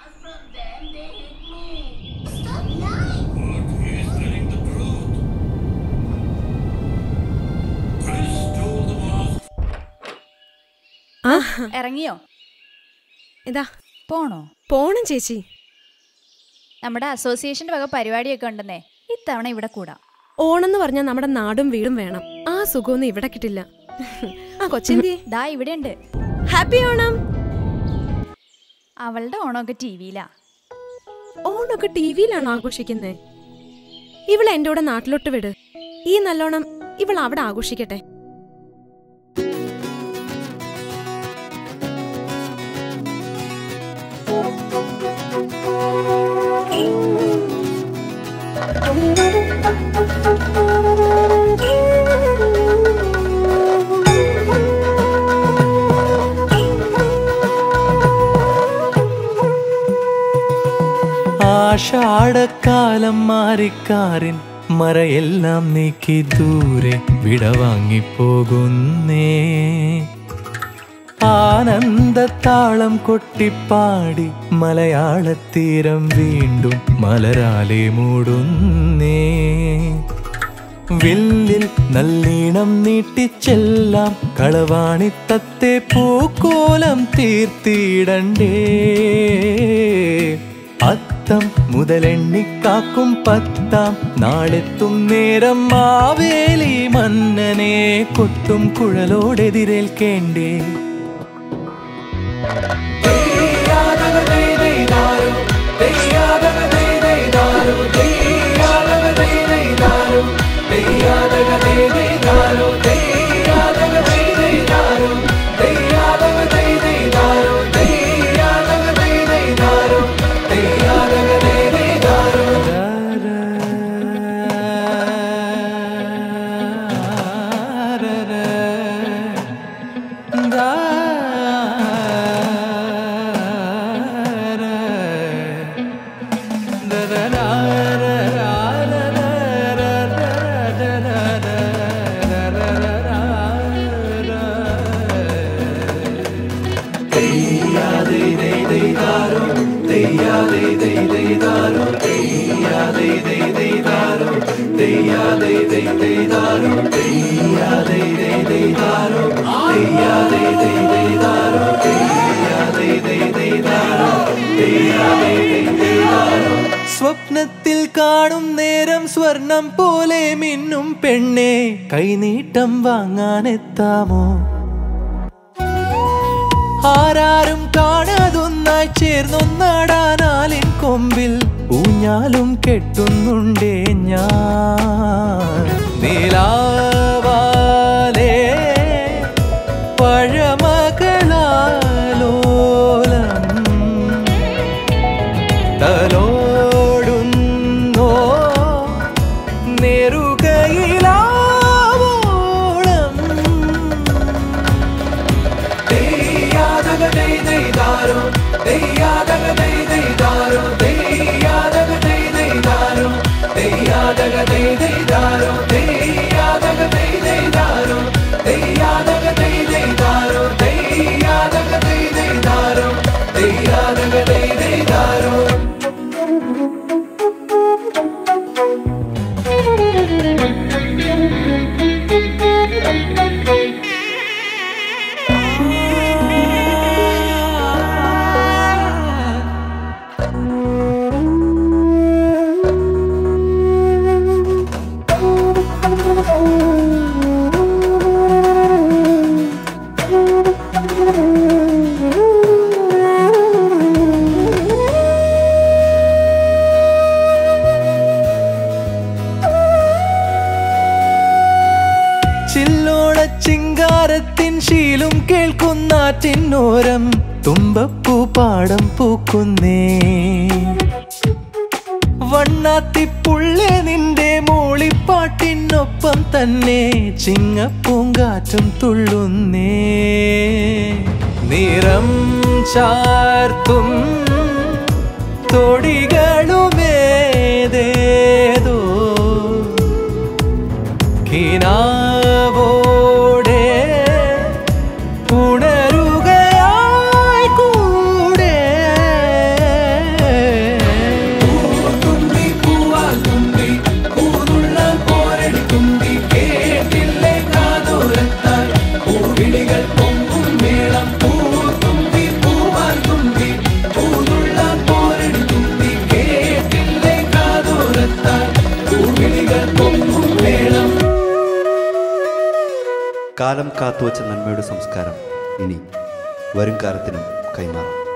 from them, they hit me. Stop lying. But he is telling the truth. Chris told the mask ആ ഇറങ്ങിയോ ഇതാ പോണോ പോണം ചേച്ചി നമ്മുടെ അസോസിയേഷന്റെ വക പരിപാടിയൊക്കെ ഉണ്ടെന്നേ ഇത്തവണ ഇവിടെ കൂടാം ഓണെന്ന് പറഞ്ഞാൽ നമ്മുടെ നാടും വീടും വേണം ആ സുഖമൊന്നും ഇവിടെ കിട്ടില്ല ആ കൊച്ചെന്തി ദാ ഇവിടെയുണ്ട് ഹാപ്പി ഓണം അവളുടെ ഓണമൊക്കെ ടി വിയിലാ ഓണൊക്കെ ടി വിയിലാണ് ആഘോഷിക്കുന്നത് ഇവളെ എൻ്റെ കൂടെ നാട്ടിലോട്ട് വിട് ഈ നല്ലോണം ഇവൾ അവിടെ ആഘോഷിക്കട്ടെ ആഷാഢക്കാലം മാറിക്കാറിൻ മറയെല്ലാം നീക്കി ദൂരെ വിടവാങ്ങിപ്പോകുന്നേ ആനന്ദത്താളം കൊട്ടിപ്പാടി മലയാളത്തീരം വീണ്ടും മലരാലെ മൂടുന്നേ വില്ലിൽ നല്ലീണം നീട്ടിച്ചെല്ലാം കളവാണിത്തത്തെ പൂക്കോലം തീർത്തിടണ്ടേ അത്തം മുതലെണ്ണിക്കാക്കും പത്താം നാളെത്തും നേരം മാവേലി മന്നനെ കൊട്ടും കുഴലോടെതിരേൽക്കേണ്ടേ സ്വപ്നത്തിൽ കാണും നേരം സ്വർണം പോലെ മിന്നും പെണ്ണെ കൈനീട്ടം വാങ്ങാനെത്താമോ ആരാരും കാണാതൊന്നായി ചേർന്നൊന്നാടാനാലിൻ കൊമ്പിൽ ഊഞ്ഞാലും കെട്ടുന്നുണ്ടേ ഞാൻ നീലാവാലേ പഴമകളാലോലം തലോടുന്നോ നെറുകയിലാവോളം ചില്ലോട ചിങ്കാരത്തിൻ ശീലും കേൾക്കുന്നാറ്റിന്നോരം തുമ്പപ്പൂ പാടം പൂക്കുന്നേ വണ്ണാത്തിപ്പുള്ളെ നിന്റെ മൂളിപ്പാട്ടിനൊപ്പം തന്നെ ചിങ്ങപ്പൂങ്കാറ്റും തുള്ളുന്നേ നിറം ചാർത്തും തൊടികളുമേതേതോ കിനാവോടെ ഉണരുകയായി കൂടെ കാലം കാത്തുവച്ച നന്മയുടെ സംസ്കാരം ഇനി വരും കാലത്തിനും കൈമാറാം